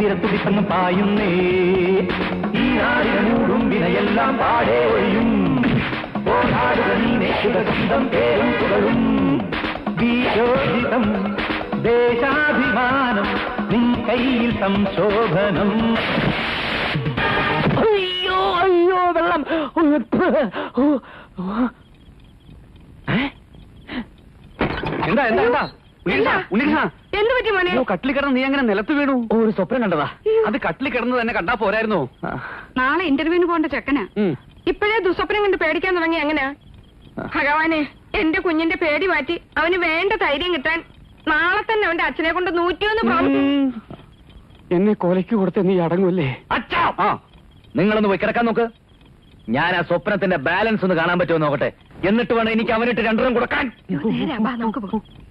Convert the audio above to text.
ഉയരത്തുടിപ്പങ്ങും പായുന്നേ ഈ നാടിന് മൂടും വിനയെല്ലാം പാടേ ഒഴിയും പോരാടുക നീ നേക്കുക സ്വന്തം പേരും തുടരും വീശോജിതം ദേശാഭിമാനം നിൻ കയ്യിൽ സംശോഭനം അയ്യോ അയ്യോ വെള്ളം എന്താ എന്താ എന്താ ഉണ്ണികൃഷ്ണ, ഉണ്ണികൃഷ്ണ. എന്ത് പറ്റി മോനെ അയ്യോ, കട്ടിലിൽ കിടന്ന് നീ എങ്ങനെ നിലത്ത് വീണു ഒരു സ്വപ്നം കണ്ടതാ അത് കട്ടിലിൽ കിടന്ന് തന്നെ കണ്ടാ പോരായിരുന്നോ നാളെ ഇന്റർവ്യൂവിന് പോകേണ്ട ചെക്കനാ ഉം. ഇപ്പോഴേ ദുസ്വപ്നം കൊണ്ട് പേടിക്കാൻ തുടങ്ങി എങ്ങനെയാ ഭഗവാനെ എന്റെ കുഞ്ഞിന്റെ പേടി മാറ്റി അവന് വേണ്ട ധൈര്യം കിട്ടാൻ നാളെ തന്നെ അവന്റെ അച്ഛനെ കൊണ്ട് നൂറ്റിയൊന്ന് പ്രാവശ്യം ഉം. എന്നെ കൊലയ്ക്ക് കൊടുത്ത് നീ അടങ്ങൂല്ലേ അച്ഛാ ആ നിങ്ങളൊന്ന് പോയി കിടക്കാൻ നോക്ക് ഞാൻ ആ സ്വപ്നത്തിന്റെ ബാലൻസ് ഒന്ന് കാണാൻ പറ്റുമോ നോക്കട്ടെ എന്നിട്ട് വേണം എനിക്ക് അവനിട്ട് രണ്ടെണ്ണം കൊടുക്കാൻ നേരെ വാ, നമുക്ക് പോകാം